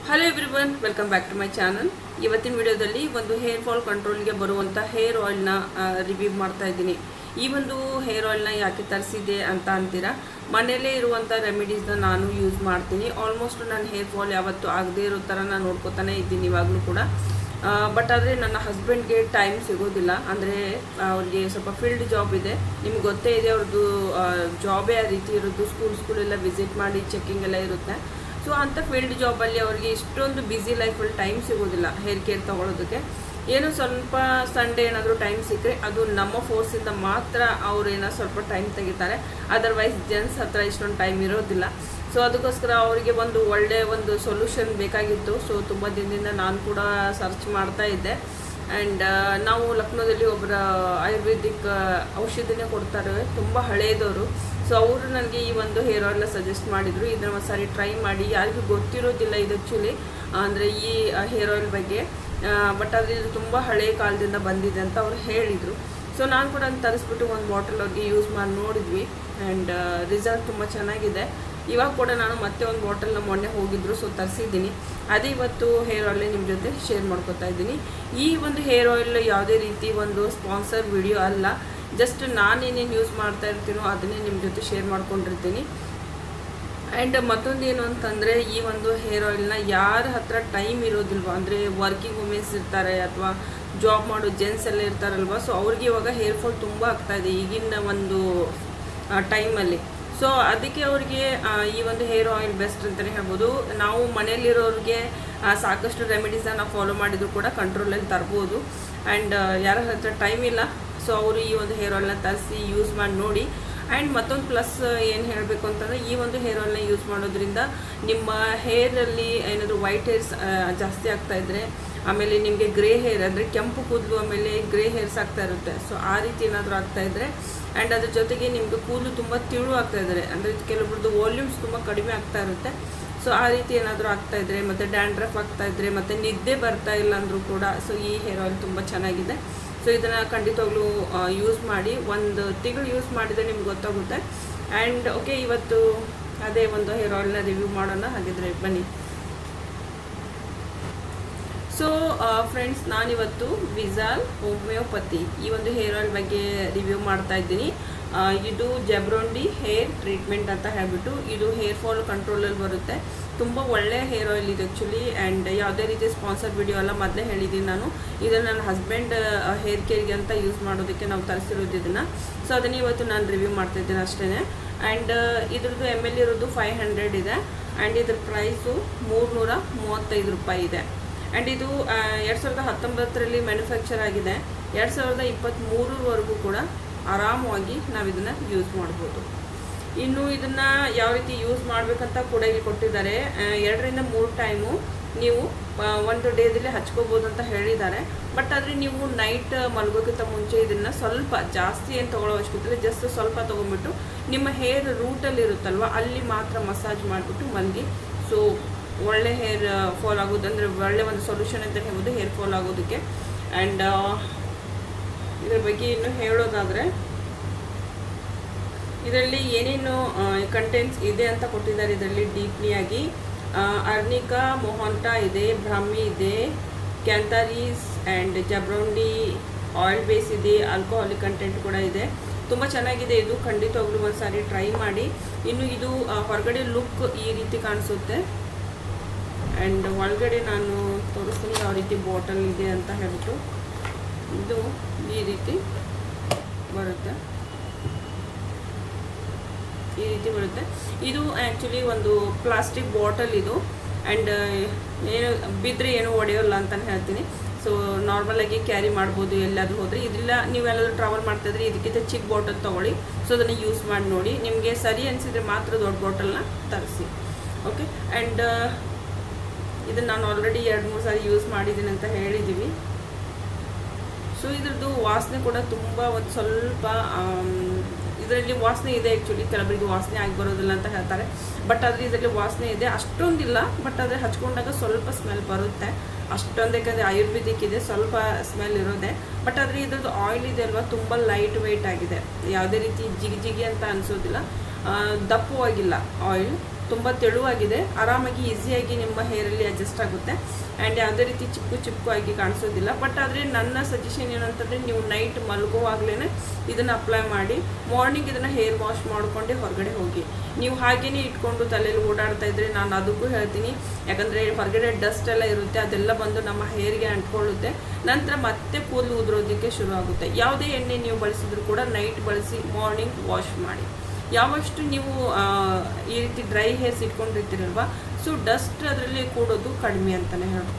hello everyone welcome back to my channel ಇವತ್ತಿನ ವಿಡಿಯೋದಲ್ಲಿ ಒಂದು ಹೇರ್ ಫಾಲ್ ಕಂಟ್ರೋಲ್ಗೆ ಬರುವಂಥ ಹೇರ್ ಆಯಿಲ್ನ ರಿವ್ಯೂ ಮಾಡ್ತಾ ಇದ್ದೀನಿ ಈ ಒಂದು ಹೇರ್ ಆಯಿಲ್ನ ಯಾಕೆ ತರಿಸಿದೆ ಅಂತ ಅಂತೀರಾ ಮನೆಯಲ್ಲೇ ಇರುವಂಥ ರೆಮಿಡೀಸ್ನ ನಾನು ಯೂಸ್ ಮಾಡ್ತೀನಿ ಆಲ್ಮೋಸ್ಟ್ ನನ್ನ ಹೇರ್ ಫಾಲ್ ಯಾವತ್ತೂ ಆಗದೇ ಇರೋ ಥರ ನಾನು ನೋಡ್ಕೋತಾನೆ ಇದ್ದೀನಿ ಇವಾಗಲೂ ಕೂಡ ಬಟ್ ಆದರೆ ನನ್ನ ಹಸ್ಬೆಂಡ್ಗೆ ಟೈಮ್ ಸಿಗೋದಿಲ್ಲ ಅಂದರೆ ಅವ್ರಿಗೆ ಸ್ವಲ್ಪ ಫೀಲ್ಡ್ ಜಾಬ್ ಇದೆ ನಿಮ್ಗೆ ಗೊತ್ತೇ ಇದೆ ಅವ್ರದ್ದು ಜಾಬೇ ಆ ರೀತಿ ಇರೋದು ಸ್ಕೂಲ್ ಸ್ಕೂಲೆಲ್ಲ ವಿಸಿಟ್ ಮಾಡಿ ಚೆಕಿಂಗ್ ಎಲ್ಲ ಇರುತ್ತೆ ಸೊ ಅಂಥ ಫೀಲ್ಡ್ ಜಾಬಲ್ಲಿ ಅವ್ರಿಗೆ ಇಷ್ಟೊಂದು ಬ್ಯುಸಿ ಲೈಫಲ್ಲಿ ಟೈಮ್ ಸಿಗೋದಿಲ್ಲ ಹೇರ್ ಕೇರ್ ತೊಗೊಳೋದಕ್ಕೆ ಏನೋ ಸ್ವಲ್ಪ ಸಂಡೇ ಏನಾದರೂ ಟೈಮ್ ಸಿಕ್ಕರೆ ಅದು ನಮ್ಮ ಫೋರ್ಸಿಂದ ಮಾತ್ರ ಅವ್ರು ಏನೋ ಸ್ವಲ್ಪ ಟೈಮ್ ತೆಗಿತಾರೆ ಅದರ್ವೈಸ್ ಜೆಂಟ್ಸ್ ಹತ್ರ ಇಷ್ಟೊಂದು ಟೈಮ್ ಇರೋದಿಲ್ಲ ಸೊ ಅದಕ್ಕೋಸ್ಕರ ಅವರಿಗೆ ಒಂದು ಒಳ್ಳೆಯ ಒಂದು ಸೊಲ್ಯೂಷನ್ ಬೇಕಾಗಿತ್ತು ಸೊ ತುಂಬ ದಿನದಿಂದ ನಾನು ಕೂಡ ಸರ್ಚ್ ಮಾಡ್ತಾ ಇದ್ದೆ ಆ್ಯಂಡ್ ನಾವು ಲಕ್ನೋದಲ್ಲಿ ಒಬ್ಬರ ಆಯುರ್ವೇದಿಕ್ ಔಷಧಿನೇ ಕೊಡ್ತಾರೆ ತುಂಬ ಹಳೇದವರು ಸೊ ಅವರು ನನಗೆ ಈ ಒಂದು ಹೇರ್ ಆಯಿಲ್ನ ಸಜೆಸ್ಟ್ ಮಾಡಿದರು ಇದನ್ನು ಒಂದು ಸಾರಿ ಟ್ರೈ ಮಾಡಿ ಯಾರಿಗೂ ಗೊತ್ತಿರೋದಿಲ್ಲ ಇದು ಆ್ಯಕ್ಚುಲಿ ಅಂದರೆ ಈ ಹೇರ್ ಆಯಿಲ್ ಬಗ್ಗೆ ಬಟ್ ಆದರೆ ಇದು ತುಂಬ ಹಳೆಯ ಕಾಲದಿಂದ ಬಂದಿದೆ ಅಂತ ಅವ್ರು ಹೇಳಿದರು ಸೊ ನಾನು ಕೂಡ ಅದನ್ನ ತರಿಸ್ಬಿಟ್ಟು ಒಂದು ಬಾಟಲ್ ಅವ್ರಿಗೆ ಯೂಸ್ ಮಾಡಿ ನೋಡಿದ್ವಿ ಆ್ಯಂಡ್ ರಿಸಲ್ಟ್ ತುಂಬ ಚೆನ್ನಾಗಿದೆ ಇವಾಗ ಕೂಡ ನಾನು ಮತ್ತೆ ಒಂದು ಬಾಟಲ್ನ ಮೊನ್ನೆ ಹೋಗಿದ್ರು ಸೊ ತರಿಸಿದ್ದೀನಿ ಅದೇ ಇವತ್ತು ಹೇರ್ ಆಯಿಲ್ ನಿಮ್ಮ ಜೊತೆ ಶೇರ್ ಮಾಡ್ಕೊತಾ ಇದ್ದೀನಿ ಈ ಒಂದು ಹೇರ್ ಆಯಿಲ್ ಯಾವುದೇ ರೀತಿ ಒಂದು ಸ್ಪಾನ್ಸರ್ ವಿಡಿಯೋ ಅಲ್ಲ ಜಸ್ಟ್ ನಾನೇನೇನು ಯೂಸ್ ಮಾಡ್ತಾ ಇರ್ತೀನೋ ಅದನ್ನೇ ನಿಮ್ಮ ಜೊತೆ ಶೇರ್ ಮಾಡ್ಕೊಂಡಿರ್ತೀನಿ ಆ್ಯಂಡ್ ಮತ್ತೊಂದು ಏನು ಅಂತಂದರೆ ಈ ಒಂದು ಹೇರ್ ಆಯಿಲ್ನ ಯಾರ ಹತ್ರ ಟೈಮ್ ಇರೋದಿಲ್ವ ಅಂದರೆ ವರ್ಕಿಂಗ್ ವುಮೆನ್ಸ್ ಇರ್ತಾರೆ ಅಥವಾ ಜಾಬ್ ಮಾಡೋ ಜೆಂಟ್ಸ್ ಎಲ್ಲ ಇರ್ತಾರಲ್ವ ಸೊ ಅವ್ರಿಗೆ ಇವಾಗ ಹೇರ್ ಫಾಲ್ ತುಂಬ ಆಗ್ತಾಯಿದೆ ಈಗಿನ ಒಂದು ಟೈಮಲ್ಲಿ ಸೊ ಅದಕ್ಕೆ ಅವ್ರಿಗೆ ಈ ಒಂದು ಹೇರ್ ಆಯಿಲ್ ಬೆಸ್ಟ್ ಅಂತಲೇ ಹೇಳ್ಬೋದು ನಾವು ಮನೆಯಲ್ಲಿರೋರಿಗೆ ಸಾಕಷ್ಟು ರೆಮಿಡೀಸ್ನ ನಾವು ಫಾಲೋ ಮಾಡಿದ್ರು ಕೂಡ ಕಂಟ್ರೋಲಲ್ಲಿ ತರ್ಬೋದು ಆ್ಯಂಡ್ ಯಾರ ಹತ್ರ ಟೈಮ್ ಇಲ್ಲ ಸೊ ಅವರು ಈ ಒಂದು ಹೇರ್ ಆಯಿಲ್ನ ತರಿಸಿ ಯೂಸ್ ಮಾಡಿ ನೋಡಿ ಆ್ಯಂಡ್ ಮತ್ತೊಂದು ಪ್ಲಸ್ ಏನು ಹೇಳಬೇಕು ಅಂತಂದರೆ ಈ ಒಂದು ಹೇರ್ ಆಯಿಲ್ನ ಯೂಸ್ ಮಾಡೋದ್ರಿಂದ ನಿಮ್ಮ ಹೇರಲ್ಲಿ ಏನಾದರೂ ವೈಟ್ ಹೇರ್ಸ್ ಜಾಸ್ತಿ ಆಗ್ತಾ ಇದ್ದರೆ ಆಮೇಲೆ ನಿಮಗೆ ಗ್ರೇ ಹೇರ್ ಅಂದರೆ ಕೆಂಪು ಕೂದಲು ಆಮೇಲೆ ಗ್ರೇ ಹೇರ್ಸ್ ಆಗ್ತಾ ಇರುತ್ತೆ ಸೊ ಆ ರೀತಿ ಏನಾದರೂ ಆಗ್ತಾ ಇದ್ದರೆ ಆ್ಯಂಡ್ ಅದ್ರ ಜೊತೆಗೆ ನಿಮಗೆ ಕೂದಲು ತುಂಬ ತಿಳು ಆಗ್ತಾ ಇದ್ದಾರೆ ಅಂದರೆ ಕೆಲವೊಬ್ರದ್ದು ವಾಲ್ಯೂಮ್ಸ್ ತುಂಬ ಕಡಿಮೆ ಆಗ್ತಾ ಇರುತ್ತೆ ಸೊ ಆ ರೀತಿ ಏನಾದರೂ ಆಗ್ತಾ ಇದ್ದರೆ ಮತ್ತು ಡ್ಯಾಂಡ್ರಫ್ ಆಗ್ತಾ ಇದ್ದರೆ ಮತ್ತು ನಿದ್ದೆ ಬರ್ತಾ ಇಲ್ಲ ಅಂದರೂ ಕೂಡ ಸೊ ಈ ಹೇರ್ ಆಯಿಲ್ ತುಂಬ ಚೆನ್ನಾಗಿದೆ ಸೊ ಇದನ್ನು ಖಂಡಿತವಾಗ್ಲೂ ಯೂಸ್ ಮಾಡಿ ಒಂದು ತಿಂಗಳು ಯೂಸ್ ಮಾಡಿದರೆ ನಿಮ್ಗೆ ಗೊತ್ತಾಗುತ್ತೆ ಆ್ಯಂಡ್ ಓಕೆ ಇವತ್ತು ಅದೇ ಒಂದು ಹೇರ್ ಆಯಿಲ್ನ ರಿವ್ಯೂ ಮಾಡೋಣ ಹಾಗಿದ್ರೆ ಬನ್ನಿ ಸೊ ಫ್ರೆಂಡ್ಸ್ ನಾನಿವತ್ತು ವಿಜಾಲ್ ಹೋಮಿಯೋಪತಿ ಈ ಒಂದು ಹೇರ್ ಆಯಿಲ್ ಬಗ್ಗೆ ರಿವ್ಯೂ ಮಾಡ್ತಾ ಇದ್ದೀನಿ ಇದು ಜಬ್ರೋಂಡಿ ಹೇರ್ ಟ್ರೀಟ್ಮೆಂಟ್ ಅಂತ ಹೇಳ್ಬಿಟ್ಟು ಇದು ಹೇರ್ ಫಾಲ್ ಕಂಟ್ರೋಲಲ್ಲಿ ಬರುತ್ತೆ ತುಂಬ ಒಳ್ಳೆಯ ಹೇರ್ ಆಯಿಲ್ ಇದು ಆ್ಯಕ್ಚುಲಿ ಆ್ಯಂಡ್ ಯಾವುದೇ ರೀತಿ ಸ್ಪಾನ್ಸರ್ ವಿಡಿಯೋ ಎಲ್ಲ ಮೊದಲೇ ಹೇಳಿದ್ದೀನಿ ನಾನು ಇದನ್ನು ನನ್ನ ಹಸ್ಬೆಂಡ್ ಹೇರ್ ಕೇರ್ಗೆ ಅಂತ ಯೂಸ್ ಮಾಡೋದಕ್ಕೆ ನಾವು ತರಿಸಿರೋದು ಇದನ್ನು ಸೊ ಅದನ್ನು ಇವತ್ತು ನಾನು ರಿವ್ಯೂ ಮಾಡ್ತಾಯಿದ್ದೀನಿ ಅಷ್ಟೇ ಆ್ಯಂಡ್ ಇದ್ರದ್ದು ಎಮ್ ಎಲ್ ಇರೋದು ಫೈವ್ ಹಂಡ್ರೆಡ್ ಇದೆ ಆ್ಯಂಡ್ ಇದ್ರ ಪ್ರೈಸು ಮೂರುನೂರ ಮೂವತ್ತೈದು ರೂಪಾಯಿ ಇದೆ ಆ್ಯಂಡ್ ಇದು ಎರಡು ಸಾವಿರದ ಹತ್ತೊಂಬತ್ತರಲ್ಲಿ ಮ್ಯಾನುಫ್ಯಾಕ್ಚರ್ ಆಗಿದೆ ಎರಡು ಸಾವಿರದ ಇಪ್ಪತ್ತ್ಮೂರರವರೆಗೂ ಕೂಡ ಆರಾಮವಾಗಿ ನಾವು ಇದನ್ನು ಯೂಸ್ ಮಾಡ್ಬೋದು ಇನ್ನು ಇದನ್ನು ಯಾವ ರೀತಿ ಯೂಸ್ ಮಾಡಬೇಕಂತ ಕೂಡ ಇಲ್ಲಿ ಕೊಟ್ಟಿದ್ದಾರೆ ಎರಡರಿಂದ ಮೂರು ಟೈಮು ನೀವು ಒಂದು ಡೇದಲ್ಲಿ ಹಚ್ಕೋಬೋದು ಅಂತ ಹೇಳಿದ್ದಾರೆ ಬಟ್ ಆದರೆ ನೀವು ನೈಟ್ ಮಲಗೋಕ್ಕಿಂತ ಮುಂಚೆ ಇದನ್ನು ಸ್ವಲ್ಪ ಜಾಸ್ತಿ ಏನು ತೊಗೊಳ್ಳೋ ಅವಶ್ಯಕತೆ ಇಲ್ಲ ಜಸ್ಟ್ ಸ್ವಲ್ಪ ತೊಗೊಂಬಿಟ್ಟು ನಿಮ್ಮ ಹೇರ್ ರೂಟಲ್ಲಿ ಇರುತ್ತಲ್ವ ಅಲ್ಲಿ ಮಾತ್ರ ಮಸಾಜ್ ಮಾಡಿಬಿಟ್ಟು ಮಲಗಿ ಸೊ ಒಳ್ಳೆ ಹೇರ್ ಫಾಲ್ ಆಗೋದು ಅಂದರೆ ಒಳ್ಳೆ ಒಂದು ಸೊಲ್ಯೂಷನ್ ಅಂತ ಹೇಳ್ಬೋದು ಹೇರ್ ಫಾಲ್ ಆಗೋದಕ್ಕೆ ಆ್ಯಂಡ್ ಇದ್ರ ಬಗ್ಗೆ ಇನ್ನು ಹೇಳೋದಾದರೆ ಇದರಲ್ಲಿ ಏನೇನು ಕಂಟೆಂಟ್ಸ್ ಇದೆ ಅಂತ ಕೊಟ್ಟಿದ್ದಾರೆ ಇದರಲ್ಲಿ ಡೀಪ್ಲಿಯಾಗಿ ಅರ್ನಿಕಾ ಮೊಹಾಂಟಾ ಇದೆ ಬ್ರಾಹ್ಮಿ ಇದೆ cantharis and jaborandi oil base ಇದೆ ಆಲ್ಕೋಹಾಲಿಕ್ ಕಂಟೆಂಟ್ ಕೂಡ ಇದೆ ತುಂಬ ಚೆನ್ನಾಗಿದೆ ಇದು ಖಂಡಿತವಾಗ್ಲೂ ಒಂದು ಸಾರಿ ಟ್ರೈ ಮಾಡಿ ಇನ್ನು ಇದು ಹೊರಗಡೆ ಲುಕ್ ಈ ರೀತಿ ಕಾಣಿಸುತ್ತೆ ಆ್ಯಂಡ್ ಒಳಗಡೆ ನಾನು ತೋರಿಸ್ತೀನಿ ಯಾವ ರೀತಿ ಬಾಟಲ್ ಇದೆ ಅಂತ ಹೇಳ್ಬಿಟ್ಟು ಇದು ಈ ರೀತಿ ಬರುತ್ತೆ ಈ ರೀತಿ ಬರುತ್ತೆ ಇದು ಆ್ಯಕ್ಚುಲಿ ಒಂದು ಪ್ಲಾಸ್ಟಿಕ್ ಬಾಟಲ್ ಇದು ಆ್ಯಂಡ್ ಏನು ಬಿದ್ದರೆ ಏನೂ ಒಡೆಯೋಲ್ಲ ಅಂತಲೇ ಹೇಳ್ತೀನಿ ಸೊ ನಾರ್ಮಲಾಗಿ ಕ್ಯಾರಿ ಮಾಡ್ಬೋದು ಎಲ್ಲಾದರೂ ಹೋದರೆ ಇದಿಲ್ಲ ನೀವೆಲ್ಲಾದರೂ ಟ್ರಾವೆಲ್ ಮಾಡ್ತಾಯಿದ್ರೆ ಇದಕ್ಕಿಂತ ಚಿಕ್ಕ ಬಾಟಲ್ ತೊಗೊಳ್ಳಿ ಸೊ ಅದನ್ನು ಯೂಸ್ ಮಾಡಿ ನೋಡಿ ನಿಮಗೆ ಸರಿ ಅನಿಸಿದರೆ ಮಾತ್ರ ದೊಡ್ಡ ಬಾಟಲ್ನ ತರಿಸಿ ಓಕೆ ಆ್ಯಂಡ್ ಇದನ್ನು ನಾನು ಆಲ್ರೆಡಿ ಎರಡು ಮೂರು ಸಾರಿ ಯೂಸ್ ಮಾಡಿದ್ದೀನಿ ಅಂತ ಹೇಳಿದ್ದೀವಿ ಸೊ ಇದ್ರದ್ದು ವಾಸನೆ ಕೂಡ ತುಂಬ ಒಂದು ಸ್ವಲ್ಪ ಇದರಲ್ಲಿ ವಾಸನೆ ಇದೆ ಆ್ಯಕ್ಚುಲಿ ಕೆಲವರಿಗೆ ವಾಸನೆ ಆಗಿ ಬರೋದಿಲ್ಲ ಅಂತ ಹೇಳ್ತಾರೆ ಬಟ್ ಆದರೆ ಇದರಲ್ಲಿ ವಾಸನೆ ಇದೆ ಅಷ್ಟೊಂದಿಲ್ಲ ಬಟ್ ಆದರೆ ಹಚ್ಕೊಂಡಾಗ ಸ್ವಲ್ಪ ಸ್ಮೆಲ್ ಬರುತ್ತೆ ಅಷ್ಟೊಂದು ಯಾಕಂದರೆ ಆಯುರ್ವೇದಿಕ್ ಇದೆ ಸ್ವಲ್ಪ ಸ್ಮೆಲ್ ಇರೋದೆ ಬಟ್ ಆದರೆ ಇದ್ರದ್ದು ಆಯಿಲ್ ಇದೆ ಅಲ್ವಾ ತುಂಬ ಲೈಟ್ ವೆಯ್ಟ್ ಆಗಿದೆ ಯಾವುದೇ ರೀತಿ ಜಿಗಿ ಜಿಗಿ ಅಂತ ಅನಿಸೋದಿಲ್ಲ ದಪ್ಪವಾಗಿಲ್ಲ ಆಯಿಲ್ ತುಂಬ ತೆಳುವಾಗಿದೆ ಆರಾಮಾಗಿ ಈಸಿಯಾಗಿ ನಿಮ್ಮ ಹೇರಲ್ಲಿ ಅಡ್ಜಸ್ಟ್ ಆಗುತ್ತೆ ಆ್ಯಂಡ್ ಯಾವುದೇ ರೀತಿ ಚಿಕ್ಕು ಚಿಕ್ಕು ಆಗಿ ಕಾಣಿಸೋದಿಲ್ಲ ಬಟ್ ಆದರೆ ನನ್ನ ಸಜೆಷನ್ ಏನಂತಂದರೆ ನೀವು ನೈಟ್ ಮಲಗುವಾಗಲೇ ಇದನ್ನು ಅಪ್ಲೈ ಮಾಡಿ ಮಾರ್ನಿಂಗ್ ಇದನ್ನು ಹೇರ್ ವಾಶ್ ಮಾಡ್ಕೊಂಡೆ ಹೊರಗಡೆ ಹೋಗಿ ನೀವು ಹಾಗೇನೇ ಇಟ್ಕೊಂಡು ತಲೆಯಲ್ಲಿ ಓಡಾಡ್ತಾ ಇದ್ರೆ ನಾನು ಅದಕ್ಕೂ ಹೇಳ್ತೀನಿ ಯಾಕಂದರೆ ಹೊರಗಡೆ ಡಸ್ಟ್ ಎಲ್ಲ ಇರುತ್ತೆ ಅದೆಲ್ಲ ಬಂದು ನಮ್ಮ ಹೇರ್ಗೆ ಅಂಟ್ಕೊಳ್ಳುತ್ತೆ ನಂತರ ಮತ್ತೆ ಕೂದಲು ಉದುರೋದಕ್ಕೆ ಶುರು ಆಗುತ್ತೆ ಯಾವುದೇ ಎಣ್ಣೆ ನೀವು ಬಳಸಿದ್ರು ಕೂಡ ನೈಟ್ ಬಳಸಿ ಮಾರ್ನಿಂಗ್ ವಾಶ್ ಮಾಡಿ ಯಾವಷ್ಟು ನೀವು ಆ, ಈ ರೀತಿ ಡ್ರೈ ಹೇರ್ಸ್ ಇಟ್ಕೊಂಡಿರ್ತೀರಲ್ವ ಸೊ ಡಸ್ಟ್ ಅದರಲ್ಲಿ ಕೂಡೋದು ಕಡಿಮೆ ಅಂತಲೇ ಹೇಳಿ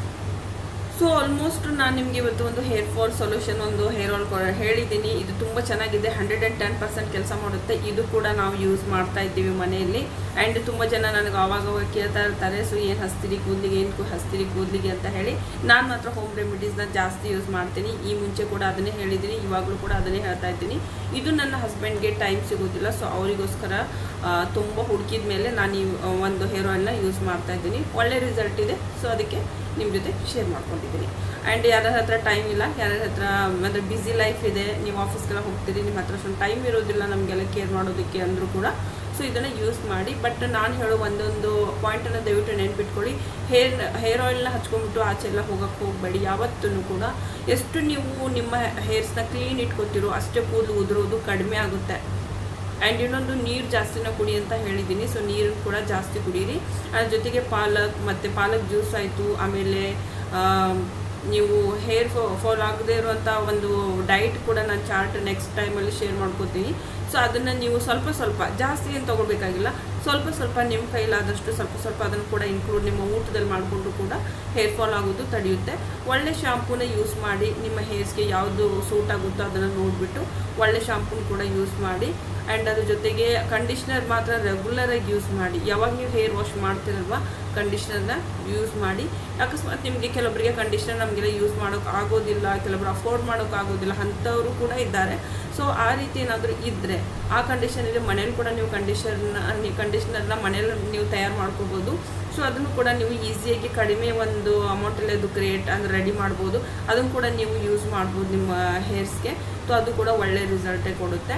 ಸೊ ಆಲ್ಮೋಸ್ಟ್ ನಾನು ನಿಮಗೆ ಇವತ್ತು ಒಂದು ಹೇರ್ ಫಾಲ್ ಸೊಲ್ಯೂಷನ್ ಒಂದು ಹೇರ್ ಆಲ್ ಹೇಳಿದ್ದೀನಿ ಇದು ತುಂಬ ಚೆನ್ನಾಗಿದೆ ಹಂಡ್ರೆಡ್ ಆ್ಯಂಡ್ ಟೆನ್ ಪರ್ಸೆಂಟ್ ಕೆಲಸ ಮಾಡುತ್ತೆ ಇದು ಕೂಡ ನಾವು ಯೂಸ್ ಮಾಡ್ತಾ ಇದ್ದೀವಿ ಮನೆಯಲ್ಲಿ ಆ್ಯಂಡ್ ತುಂಬ ಜನ ನನಗೆ ಆವಾಗ ಅವಾಗ ಕೇಳ್ತಾ ಇರ್ತಾರೆ ಸೊ ಏನು ಹಸ್ತಿರಿ ಕೂದಲಿಗೆ ಏನು ಹಸ್ತಿರಿ ಕೂದಲಿಗೆ ಅಂತ ಹೇಳಿ ನಾನು ಮಾತ್ರ ಹೋಮ್ ರೆಮಿಡೀಸ್ನ ಜಾಸ್ತಿ ಯೂಸ್ ಮಾಡ್ತೀನಿ ಈ ಮುಂಚೆ ಕೂಡ ಅದನ್ನೇ ಹೇಳಿದ್ದೀನಿ ಇವಾಗಲೂ ಕೂಡ ಅದನ್ನೇ ಹೇಳ್ತಾ ಇದ್ದೀನಿ ಇದು ನನ್ನ ಹಸ್ಬೆಂಡ್ಗೆ ಟೈಮ್ ಸಿಗೋದಿಲ್ಲ ಸೊ ಅವರಿಗೋಸ್ಕರ ತುಂಬ ಹುಡುಕಿದ ಮೇಲೆ ನಾನು ಈ ಆ, ಒಂದು ಹೇರ್ ಆಯಿಲ್ನ ಯೂಸ್ ಮಾಡ್ತಾ ಇದ್ದೀನಿ ಒಳ್ಳೆ ರಿಸಲ್ಟ್ ಇದೆ ಸೊ ಅದಕ್ಕೆ ನಿಮ್ಮ ಜೊತೆ ಶೇರ್ ಮಾಡ್ಕೊಂಡಿದ್ದೀನಿ ಆ್ಯಂಡ್ ಯಾರ ಹತ್ರ ಟೈಮ್ ಇಲ್ಲ ಯಾರ ಹತ್ರ ಅಂದರೆ ಬ್ಯುಸಿ ಲೈಫ್ ಇದೆ ನೀವು ಆಫೀಸ್ಗೆಲ್ಲ ಹೋಗ್ತೀರಿ ನಿಮ್ಮ ಹತ್ರ ಅಷ್ಟೊಂದು ಟೈಮ್ ಇರೋದಿಲ್ಲ ನಮಗೆಲ್ಲ ಕೇರ್ ಮಾಡೋದಕ್ಕೆ ಅಂದರೂ ಕೂಡ ಸೊ ಇದನ್ನು ಯೂಸ್ ಮಾಡಿ ಬಟ್ ನಾನು ಹೇಳೋ ಒಂದೊಂದು ಪಾಯಿಂಟನ್ನು ದಯವಿಟ್ಟು ನೆನ್ಪಿಟ್ಕೊಳ್ಳಿ ಹೇರ್ ಹೇರ್ ಆಯಿಲ್ನ ಹಚ್ಕೊಂಡ್ಬಿಟ್ಟು ಆಚೆ ಎಲ್ಲ ಹೋಗೋಕ್ಕೆ ಹೋಗಬೇಡಿ ಯಾವತ್ತೂ ಕೂಡ ಎಷ್ಟು ನೀವು ನಿಮ್ಮ ಹೇರ್ಸ್ನ ಕ್ಲೀನ್ ಇಟ್ಕೊತೀರೋ ಅಷ್ಟೇ ಕೂದಲು ಉದುರೋದು ಕಡಿಮೆ ಆಗುತ್ತೆ ಆ್ಯಂಡ್ ಇನ್ನೊಂದು ನೀರು ಜಾಸ್ತಿನ ಕುಡಿ ಅಂತ ಹೇಳಿದ್ದೀನಿ ಸೊ ನೀರನ್ನು ಕೂಡ ಜಾಸ್ತಿ ಕುಡೀರಿ ಅದ್ರ ಜೊತೆಗೆ ಪಾಲಕ್ ಮತ್ತು ಪಾಲಕ್ ಜ್ಯೂಸ್ ಆಯಿತು ಆಮೇಲೆ ಆಮ್, ನೀವು ಹೇರ್ ಫಾಲ್ ಆಗದೇ ಇರುವಂಥ ಒಂದು ಡೈಟ್ ಕೂಡ ನಾನು ಚಾರ್ಟ್ ನೆಕ್ಸ್ಟ್ ಟೈಮಲ್ಲಿ ಶೇರ್ ಮಾಡ್ಕೋತೀನಿ ಸೊ ಅದನ್ನು ನೀವು ಸ್ವಲ್ಪ ಸ್ವಲ್ಪ ಜಾಸ್ತಿ ಏನು ತೊಗೋಬೇಕಾಗಿಲ್ಲ ಸ್ವಲ್ಪ ಸ್ವಲ್ಪ ನಿಮ್ಮ ಕೈಲಾದಷ್ಟು ಸ್ವಲ್ಪ ಸ್ವಲ್ಪ ಅದನ್ನು ಕೂಡ ಇನ್ಕ್ಲೂಡ್ ನಿಮ್ಮ ಊಟದಲ್ಲಿ ಮಾಡಿಕೊಂಡು ಕೂಡ ಹೇರ್ ಫಾಲ್ ಆಗೋದು ತಡೆಯುತ್ತೆ ಒಳ್ಳೆ ಶಾಂಪೂನ ಯೂಸ್ ಮಾಡಿ ನಿಮ್ಮ ಹೇರ್ಸ್ಗೆ ಯಾವುದು ಸೂಟ್ ಆಗುತ್ತೋ ಅದನ್ನು ನೋಡಿಬಿಟ್ಟು ಒಳ್ಳೆ ಶಾಂಪೂನ ಕೂಡ ಯೂಸ್ ಮಾಡಿ ಆ್ಯಂಡ್ ಅದ್ರ ಜೊತೆಗೆ ಕಂಡೀಷ್ನರ್ ಮಾತ್ರ ರೆಗ್ಯುಲರಾಗಿ ಯೂಸ್ ಮಾಡಿ ಯಾವಾಗ ನೀವು ಹೇರ್ ವಾಶ್ ಮಾಡ್ತೀರಲ್ವ ಕಂಡೀಷ್ನರ್ನ ಯೂಸ್ ಮಾಡಿ ಅಕಸ್ಮಾತ್ ನಿಮಗೆ ಕೆಲವೊಬ್ಬರಿಗೆ ಕಂಡೀಷ್ನರ್ ನಮಗೆಲ್ಲ ಯೂಸ್ ಮಾಡೋಕೆ ಆಗೋದಿಲ್ಲ ಕೆಲವೊಬ್ರು ಅಫೋರ್ಡ್ ಮಾಡೋಕೆ ಆಗೋದಿಲ್ಲ ಅಂಥವರು ಕೂಡ ಇದ್ದಾರೆ ಸೊ ಆ ರೀತಿ ಏನಾದರೂ ಇದ್ದರೆ ಆ ಕಂಡೀಷನಲ್ಲಿ ಮನೇಲಿ ಕೂಡ ನೀವು ಕಂಡೀಷರ್ನ ನೀವು ಕಂಡೀಷ್ನರ್ನ ಮನೇಲಿ ನೀವು ತಯಾರು ಮಾಡ್ಕೋಬೋದು ಸೊ ಅದನ್ನು ಕೂಡ ನೀವು ಈಸಿಯಾಗಿ ಕಡಿಮೆ ಒಂದು ಅಮೌಂಟಲ್ಲಿ ಅದು ಕ್ರಿಯೇಟ್ ಅಂದರೆ ರೆಡಿ ಮಾಡ್ಬೋದು ಅದನ್ನು ಕೂಡ ನೀವು ಯೂಸ್ ಮಾಡ್ಬೋದು ನಿಮ್ಮ ಹೇರ್ಸ್ಗೆ ಸೊ ಅದು ಕೂಡ ಒಳ್ಳೆ ರಿಸಲ್ಟೇ ಕೊಡುತ್ತೆ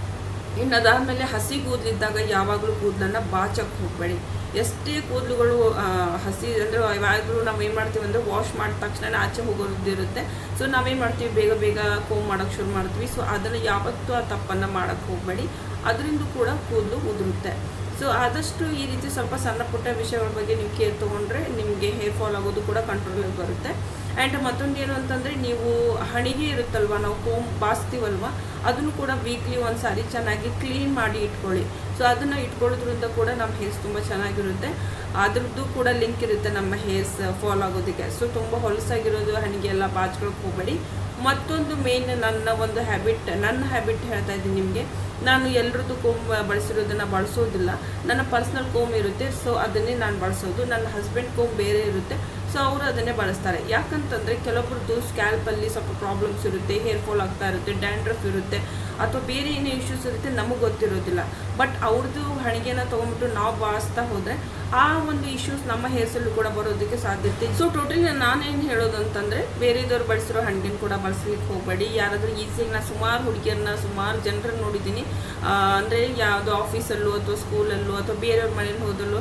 ಇನ್ನು ಅದಾದಮೇಲೆ ಹಸಿ ಕೂದಲಿದ್ದಾಗ ಯಾವಾಗಲೂ ಕೂದಲನ್ನು ಬಾಚಕ್ಕೆ ಹೋಗಬೇಡಿ ಎಷ್ಟೇ ಕೂದಲುಗಳು ಹಸಿ ಅಂದರೆ ಯಾವಾಗಲೂ ನಾವು ಏನು ಮಾಡ್ತೀವಿ ಅಂದರೆ ವಾಶ್ ಮಾಡಿದ ತಕ್ಷಣ ಆಚೆ ಹೋಗೋದಿರುತ್ತೆ ಸೊ ನಾವೇನು ಮಾಡ್ತೀವಿ ಬೇಗ ಬೇಗ ಕೋಮ್ ಮಾಡೋಕ್ಕೆ ಶುರು ಮಾಡ್ತೀವಿ ಸೊ ಅದನ್ನು ಯಾವತ್ತೂ ಆ ತಪ್ಪನ್ನು ಮಾಡೋಕ್ಕೆ ಹೋಗಬೇಡಿ ಅದರಿಂದ ಕೂಡ ಕೂದಲು ಉದುರುತ್ತೆ ಸೊ ಆದಷ್ಟು ಈ ರೀತಿ ಸ್ವಲ್ಪ ಸಣ್ಣ ಪುಟ್ಟ ವಿಷಯಗಳ ಬಗ್ಗೆ ನೀವು ಕೇರ್ ತೊಗೊಂಡ್ರೆ ನಿಮಗೆ ಹೇರ್ ಫಾಲ್ ಆಗೋದು ಕೂಡ ಕಂಟ್ರೋಲಿಗೆ ಬರುತ್ತೆ ಆ್ಯಂಡ್ ಮತ್ತೊಂದು ಏನು ಅಂತಂದರೆ ನೀವು ಹಣಿಗೆ ಇರುತ್ತಲ್ವ ನಾವು ಕೋಮ್ ಬಾಸ್ತೀವಲ್ವ ಅದನ್ನು ಕೂಡ ವೀಕ್ಲಿ ಒಂದು ಸಾರಿ ಚೆನ್ನಾಗಿ ಕ್ಲೀನ್ ಮಾಡಿ ಇಟ್ಕೊಳ್ಳಿ ಸೊ ಅದನ್ನು ಇಟ್ಕೊಳ್ಳೋದ್ರಿಂದ ಕೂಡ ನಮ್ಮ ಹೇರ್ಸ್ ತುಂಬ ಚೆನ್ನಾಗಿರುತ್ತೆ ಅದ್ರದ್ದು ಕೂಡ ಲಿಂಕ್ ಇರುತ್ತೆ ನಮ್ಮ ಹೇರ್ಸ್ ಫಾಲ್ ಆಗೋದಕ್ಕೆ ಸೊ ತುಂಬ ಹೊಲಸಾಗಿರೋದು ಹಣಿಗೆ ಎಲ್ಲ ಬಾಚ್ಕೊಳಕ್ಕೆ ಹೋಗಬೇಡಿ ಮತ್ತೊಂದು ಮೇನ್ ನನ್ನ ಒಂದು ಹ್ಯಾಬಿಟ್ ನನ್ನ ಹ್ಯಾಬಿಟ್ ಹೇಳ್ತಾ ಇದ್ದೀನಿ ನಿಮಗೆ ನಾನು ಎಲ್ರದ್ದು ಕೋಮ್ ಬಳಸಿರೋದನ್ನು ಬಳಸೋದಿಲ್ಲ ನನ್ನ ಪರ್ಸ್ನಲ್ ಕೋಮ್ ಇರುತ್ತೆ ಸೊ ಅದನ್ನೇ ನಾನು ಬಳಸೋದು ನನ್ನ ಹಸ್ಬೆಂಡ್ ಕೋಮ್ ಬೇರೆ ಇರುತ್ತೆ ಸೊ ಅವರು ಅದನ್ನೇ ಬಳಸ್ತಾರೆ ಯಾಕಂತಂದರೆ ಕೆಲವೊಬ್ರದ್ದು ಸ್ಕ್ಯಾಲ್ಪಲ್ಲಿ ಸ್ವಲ್ಪ ಪ್ರಾಬ್ಲಮ್ಸ್ ಇರುತ್ತೆ ಹೇರ್ ಫಾಲ್ ಆಗ್ತಾ ಇರುತ್ತೆ ಡ್ಯಾಂಡ್ರಫ್ ಇರುತ್ತೆ ಅಥವಾ ಬೇರೆ ಏನೇ ಇಶ್ಯೂಸ್ ಇರುತ್ತೆ ನಮಗೆ ಗೊತ್ತಿರೋದಿಲ್ಲ ಬಟ್ ಅವ್ರದ್ದು ಹಣಿಗೆನ ತೊಗೊಂಡ್ಬಿಟ್ಟು ನಾವು ಬಾಳಿಸ್ತಾ ಹೋದರೆ ಆ ಒಂದು ಇಶ್ಯೂಸ್ ನಮ್ಮ ಹೇರ್ಸಲ್ಲೂ ಕೂಡ ಬರೋದಕ್ಕೆ ಸಾಧ್ಯತೆ ಸೊ ಟೋಟಲಿ ನಾನೇನು ಹೇಳೋದು ಅಂತಂದರೆ ಬೇರೆದವ್ರು ಬಳಸಿರೋ ಹಣ್ಣಿನ ಕೂಡ ಬಳಸ್ಲಿಕ್ಕೆ ಹೋಗಬೇಡಿ ಯಾರಾದರೂ ಈಸಿಯಾಗಿ ನಾನು ಸುಮಾರು ಹುಡುಗಿಯರನ್ನ ಸುಮಾರು ಜನರನ್ನ ನೋಡಿದ್ದೀನಿ ಅಂದರೆ ಯಾವುದೋ ಆಫೀಸಲ್ಲೂ ಅಥವಾ ಸ್ಕೂಲಲ್ಲೂ ಅಥವಾ ಬೇರೆಯವ್ರ ಮನೇಲಿ ಹೋದಲ್ಲೂ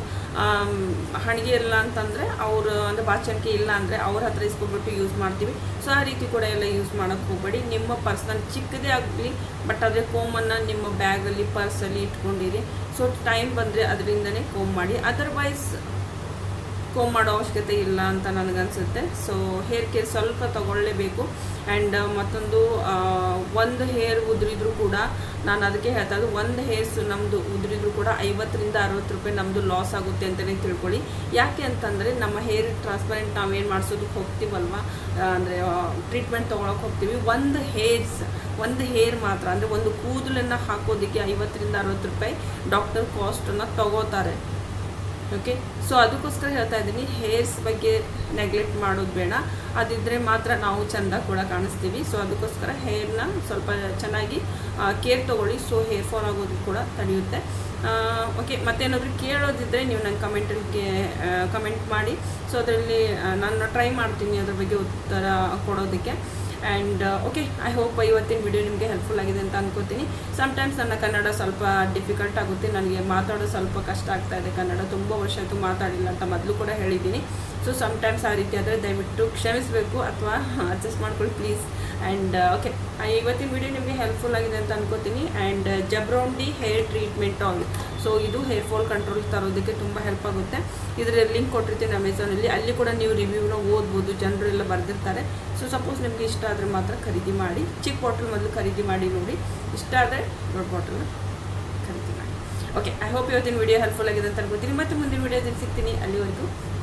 ಹಣಿಗೆ ಇಲ್ಲ ಅಂತಂದರೆ ಅವರು ಅಂದರೆ ಬಾಚಣಿಕೆ ಇಲ್ಲ ಅಂದರೆ ಅವ್ರ ಹತ್ರ ಇಸ್ಕೊಬಿಟ್ಟು ಯೂಸ್ ಮಾಡ್ತೀವಿ ಸೊ ಆ ರೀತಿ ಕೂಡ ಎಲ್ಲ ಯೂಸ್ ಮಾಡೋಕ್ಕೆ ಹೋಗಬೇಡಿ ನಿಮ್ಮ ಪರ್ಸ್ನಲ್ ಚಿಕ್ಕದೇ ಆಗಲಿ ಬಟ್ ಅದೇ ಕೋಮನ್ನು ನಿಮ್ಮ ಬ್ಯಾಗಲ್ಲಿ ಪರ್ಸಲ್ಲಿ ಇಟ್ಕೊಂಡಿರಿ ಸೊ ಟೈಮ್ ಬಂದರೆ ಅದರಿಂದನೇ ಕೋಮ್ ಮಾಡಿ ಅದರ್ವೈಸ್ ಕೋಮ್ ಮಾಡೋ ಅವಶ್ಯಕತೆ ಇಲ್ಲ ಅಂತ ನನಗನ್ಸುತ್ತೆ ಸೊ ಹೇರ್ ಕೇರ್ ಸ್ವಲ್ಪ ತಗೊಳ್ಳೇಬೇಕು ಆ್ಯಂಡ್ ಮತ್ತೊಂದು ಆ, ಒಂದು ಹೇರ್ ಉದುರಿದ್ರು ಕೂಡ ನಾನು ಅದಕ್ಕೆ ಹೇಳ್ತಾ ಇದ್ದು ಒಂದು ಹೇರ್ಸ್ ನಮ್ಮದು ಉದುರಿದ್ರು ಕೂಡ ಐವತ್ತರಿಂದ ಅರವತ್ತು ರೂಪಾಯಿ ನಮ್ಮದು ಲಾಸ್ ಆಗುತ್ತೆ ಅಂತಲೇ ತಿಳ್ಕೊಳ್ಳಿ ಯಾಕೆ ಅಂತಂದರೆ ನಮ್ಮ ಹೇರ್ ಟ್ರಾನ್ಸ್ಪರೆಂಟ್ ನಾವೇನು ಮಾಡಿಸೋದಕ್ಕೆ ಹೋಗ್ತೀವಲ್ವ ಅಂದರೆ ಟ್ರೀಟ್ಮೆಂಟ್ ತೊಗೊಳಕ್ಕೆ ಹೋಗ್ತೀವಿ ಒಂದು ಹೇರ್ಸ್ ಒಂದು ಹೇರ್ ಮಾತ್ರ ಅಂದರೆ ಒಂದು ಕೂದಲನ್ನು ಹಾಕೋದಕ್ಕೆ ಐವತ್ತರಿಂದ ಅರವತ್ತು ರೂಪಾಯಿ ಡಾಕ್ಟರ್ ಕಾಸ್ಟನ್ನು ತಗೋತಾರೆ ಓಕೆ ಸೊ ಅದಕ್ಕೋಸ್ಕರ ಹೇಳ್ತಾ ಇದ್ದೀನಿ ಹೇರ್ಸ್ ಬಗ್ಗೆ ನೆಗ್ಲೆಕ್ಟ್ ಮಾಡೋದು ಬೇಡ ಅದಿದ್ದರೆ ಮಾತ್ರ ನಾವು ಚೆಂದ ಕೂಡ ಕಾಣಿಸ್ತೀವಿ ಸೊ ಅದಕ್ಕೋಸ್ಕರ ಹೇರ್ನ ಸ್ವಲ್ಪ ಚೆನ್ನಾಗಿ ಕೇರ್ ತೊಗೊಳ್ಳಿ ಸೊ ಹೇರ್ ಫಾಲ್ ಆಗೋದು ಕೂಡ ತಡೆಯುತ್ತೆ ಓಕೆ ಮತ್ತೇನಾದರೂ ಕೇಳೋದಿದ್ದರೆ ನೀವು ನನ್ನ ಕಮೆಂಟಲ್ಲಿ ಕಮೆಂಟ್ ಮಾಡಿ ಸೊ ಅದರಲ್ಲಿ ನಾನು ಟ್ರೈ ಮಾಡ್ತೀನಿ ಅದ್ರ ಬಗ್ಗೆ ಉತ್ತರ ಕೊಡೋದಕ್ಕೆ ಆ್ಯಂಡ್ ಓಕೆ ಐ ಹೋಪ್ ಇವತ್ತಿನ ವಿಡಿಯೋ ನಿಮಗೆ ಹೆಲ್ಪ್ಫುಲ್ ಆಗಿದೆ ಅಂತ ಅನ್ಕೋತೀನಿ ಸಮ್ಟೈಮ್ಸ್ ನನ್ನ ಕನ್ನಡ ಸ್ವಲ್ಪ ಡಿಫಿಕಲ್ಟ್ ಆಗುತ್ತೆ ನನಗೆ ಮಾತಾಡೋದು ಸ್ವಲ್ಪ ಕಷ್ಟ ಆಗ್ತಾ ಇದೆ ಕನ್ನಡ ತುಂಬ ವರ್ಷ ಆಯಿತು ಮಾತಾಡಿಲ್ಲ ಅಂತ ಮೊದಲು ಕೂಡ ಹೇಳಿದ್ದೀನಿ ಸೊ ಸಮ್ಟೈಮ್ಸ್ ಆ ರೀತಿ ಆದರೆ ದಯವಿಟ್ಟು ಕ್ಷಮಿಸಬೇಕು ಅಥವಾ ಅಡ್ಜಸ್ಟ್ ಮಾಡ್ಕೊಳ್ಳಿ ಪ್ಲೀಸ್ ಆ್ಯಂಡ್ ಓಕೆ ಇವತ್ತಿನ ವಿಡಿಯೋ ನಿಮಗೆ ಹೆಲ್ಪ್ಫುಲ್ ಆಗಿದೆ ಅಂತ ಅನ್ಕೋತೀನಿ and jaborandi hair treatment oil so ಇದು ಹೇರ್ ಫಾಲ್ ಕಂಟ್ರೋಲ್ ತರೋದಕ್ಕೆ ತುಂಬ ಹೆಲ್ಪ್ ಆಗುತ್ತೆ ಇದರ ಲಿಂಕ್ ಕೊಟ್ಟಿರ್ತೀನಿ ಅಮೆಝಾನಲ್ಲಿ ಅಲ್ಲಿ ಕೂಡ ನೀವು ರಿವ್ಯೂನ ಓದ್ಬೋದು ಜನರು ಎಲ್ಲ ಬರೆದಿರ್ತಾರೆ ಸೊ ಸಪೋಸ್ ನಿಮಗೆ ಇಷ್ಟ ಆದರೆ ಮಾತ್ರ ಖರೀದಿ ಮಾಡಿ ಚಿಕ್ಕ ಬಾಟಲ್ ಮೊದಲು ಖರೀದಿ ಮಾಡಿ ನೋಡಿ ಇಷ್ಟ ಆದರೆ ದೊಡ್ಡ ಬಾಟಲ್ನ ಖರೀದಿ ಮಾಡಿ ಓಕೆ ಐ ಹೋಪ್ ಇವತ್ತಿನ ವಿಡಿಯೋ ಹೆಲ್ಪ್ಫುಲ್ ಆಗಿದೆ ಅಂತ ಅನ್ಕೋತೀನಿ ಮತ್ತೆ ಮುಂದಿನ ವಿಡಿಯೋದಲ್ಲಿ ಸಿಗ್ತೀನಿ ಅಲ್ಲಿವರೆಗೂ